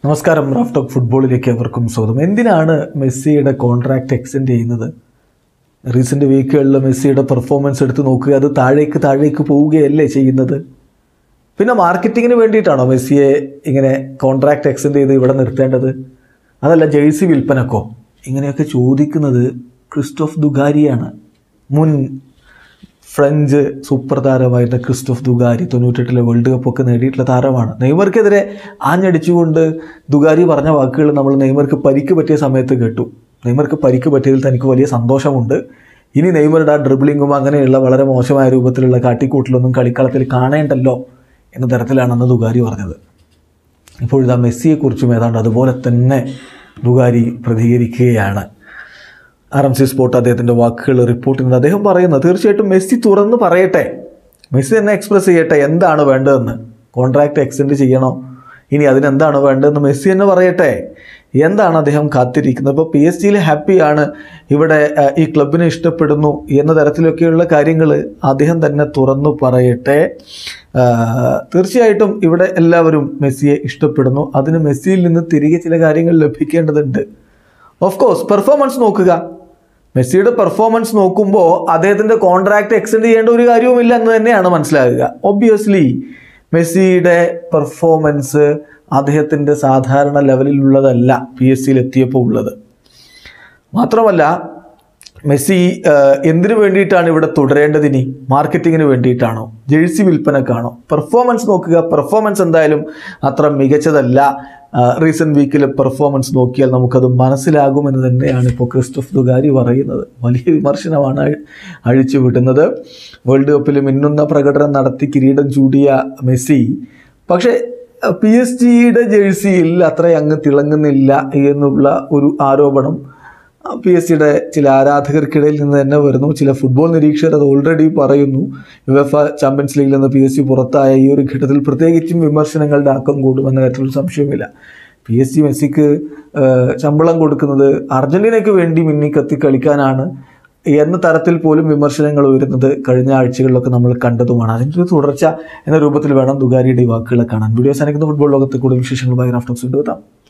നമസ്കാരം Raf talk ഫുട്ബോളിലേക്ക് അവർക്കും സ്വാഗതം എന്തിനാണ് മെസ്സിയുടെ കോൺട്രാക്റ്റ് എക്സ്റ്റെൻഡ് ചെയ്യുന്നത് റീസെൻ്റ് വീക്കുകളിൽ മെസ്സിയുടെ പെർഫോമൻസ് എടുത്ത് നോക്കുക അത് താഴേക്ക് താഴേക്ക് പോവുകയല്ലേ ചെയ്യുന്നത് പിന്നെ മാർക്കറ്റിങ്ങിന് വേണ്ടിയിട്ടാണോ മെസ്സിയെ ഇങ്ങനെ കോൺട്രാക്റ്റ് എക്സ്റ്റെൻഡ് ചെയ്ത് ഇവിടെ നിർത്തേണ്ടത് അതല്ല ജേഴ്സി വിൽപ്പനക്കോ ഇങ്ങനെയൊക്കെ ചോദിക്കുന്നത് ക്രിസ്റ്റോഫ് ദുഗാരിയാണ് മുൻ ഫ്രഞ്ച് സൂപ്പർ താരമായിരുന്ന ക്രിസ്റ്റോഫ് ദുഗാരി തൊണ്ണൂറ്റെട്ടിലെ വേൾഡ് കപ്പ് ഒക്കെ നേടിയിട്ടുള്ള താരമാണ് നെയ്മർക്കെതിരെ ആഞ്ഞടിച്ചുകൊണ്ട് ദുഗാരി പറഞ്ഞ വാക്കുകൾ നമ്മൾ നെയ്മർക്ക് പരിക്ക് പറ്റിയ സമയത്ത് കേട്ടു നെയ്മർക്ക് പരിക്ക് പറ്റിയതിൽ തനിക്ക് വലിയ സന്തോഷമുണ്ട് ഇനി നെയ്മറുടെ ആ ഡ്രിബിളിങ്ങും അങ്ങനെയുള്ള വളരെ മോശമായ രൂപത്തിലുള്ള കാട്ടിക്കൂട്ടിലൊന്നും കളിക്കളത്തിൽ കാണേണ്ടല്ലോ എന്ന തരത്തിലാണ് അന്ന് ദുഗാരി പറഞ്ഞത് ഇപ്പോഴിതാ മെസ്സിയെക്കുറിച്ചും ഏതാണ്ട് അതുപോലെ തന്നെ ദുഗാരി പ്രതികരിക്കുകയാണ് ആർ എം സി സ്പോർട്ട് അദ്ദേഹത്തിൻ്റെ വാക്കുകൾ റിപ്പോർട്ട് ചെയ്യുന്നത് അദ്ദേഹം പറയുന്നത് തീർച്ചയായിട്ടും മെസ്സി തുറന്ന് പറയട്ടെ മെസ്സി തന്നെ എക്സ്പ്രസ് ചെയ്യട്ടെ എന്താണ് വേണ്ടതെന്ന് കോൺട്രാക്റ്റ് എക്സ്റ്റെൻഡ് ചെയ്യണോ ഇനി അതിനെന്താണ് വേണ്ടതെന്ന് മെസ്സി തന്നെ പറയട്ടെ എന്താണ് അദ്ദേഹം കാത്തിരിക്കുന്നത് ഇപ്പോൾ പി എസ് ജിയിൽ ഹാപ്പിയാണ് ഇവിടെ ആ, ഈ ക്ലബിനെ ഇഷ്ടപ്പെടുന്നു എന്ന തരത്തിലൊക്കെയുള്ള കാര്യങ്ങൾ അദ്ദേഹം തന്നെ തുറന്നു പറയട്ടെ ആ, തീർച്ചയായിട്ടും ഇവിടെ എല്ലാവരും മെസ്സിയെ ഇഷ്ടപ്പെടുന്നു അതിന് മെസ്സിയിൽ നിന്ന് തിരികെ ചില കാര്യങ്ങൾ ലഭിക്കേണ്ടതുണ്ട് ഓഫ് കോഴ്സ് പെർഫോമൻസ് നോക്കുക മെസ്സിയുടെ പെർഫോമൻസ് നോക്കുമ്പോൾ അദ്ദേഹത്തിൻ്റെ കോൺട്രാക്ട് എക്സ്റ്റെൻഡ് ചെയ്യേണ്ട ഒരു കാര്യവുമില്ല എന്ന് തന്നെയാണ് മനസ്സിലാകുക ഒബ്വിയസ്ലി മെസ്സിയുടെ പെർഫോമൻസ് അദ്ദേഹത്തിൻ്റെ സാധാരണ ലെവലിലുള്ളതല്ല പി എസ് സിയിൽ എത്തിയപ്പോൾ ഉള്ളത് മാത്രമല്ല മെസ്സി ആ, എന്തിനു വേണ്ടിയിട്ടാണ് ഇവിടെ തുടരേണ്ടത് ഇനി മാർക്കറ്റിങ്ങിന് വേണ്ടിയിട്ടാണോ ജേഴ്സി വിൽപ്പനക്കാണോ പെർഫോമൻസ് നോക്കുക പെർഫോമൻസ് എന്തായാലും അത്ര മികച്ചതല്ല റീസെൻറ്റ് വീക്കിലെ പെർഫോമൻസ് നോക്കിയാൽ നമുക്കത് മനസ്സിലാകുമെന്ന് തന്നെയാണ് ഇപ്പോൾ ക്രിസ്റ്റോഫ് ദുഗാരി പറയുന്നത് വലിയ വിമർശനമാണ് അഴി- അഴിച്ചു വിടുന്നത് വേൾഡ് കപ്പിൽ മിന്നുന്ന പ്രകടനം നടത്തി കിരീടം ചൂടിയ മെസ്സി പക്ഷേ പി എസ് ജിയുടെ ജേഴ്സിയിൽ അത്ര അങ്ങ് തിളങ്ങുന്നില്ല എന്നുള്ള ഒരു ആരോപണം പി എസ് സിയുടെ ചില ആരാധകർക്കിടയിൽ നിന്ന് തന്നെ വരുന്നു ചില ഫുട്ബോൾ നിരീക്ഷകർ അത് ഓൾറെഡി പറയുന്നു യുവഫ ചാമ്പ്യൻസ് ലീഗിൽ നിന്ന് പി എസ് സി പുറത്തായ ഈ ഒരു ഘട്ടത്തിൽ പ്രത്യേകിച്ചും വിമർശനങ്ങളുടെ ആക്കം കൂടുമെന്ന കാര്യത്തിൽ സംശയമില്ല പി എസ് സി മെസ്സിക്ക് ഏഹ്, ശമ്പളം കൊടുക്കുന്നത് അർജന്റീനയ്ക്ക് വേണ്ടി മിന്നി കത്തി കളിക്കാനാണ് എന്ന തരത്തിൽ പോലും വിമർശനങ്ങൾ ഉയരുന്നത് കഴിഞ്ഞ ആഴ്ചകളിലൊക്കെ നമ്മൾ കണ്ടതുമാണ് അതിൻ്റെ ഒരു തുടർച്ച എന്ന രൂപത്തിൽ വേണം ദുഗാരിയുടെ ഈ വാക്കുകളെ കാണാൻ വീഡിയോ സാധിക്കുന്ന ഫുട്ബോൾ ലോകത്ത് കൂടുതൽ വിശേഷങ്ങളുമായി റാഫ്റ്റോക്സ് കൊണ്ടുവരാം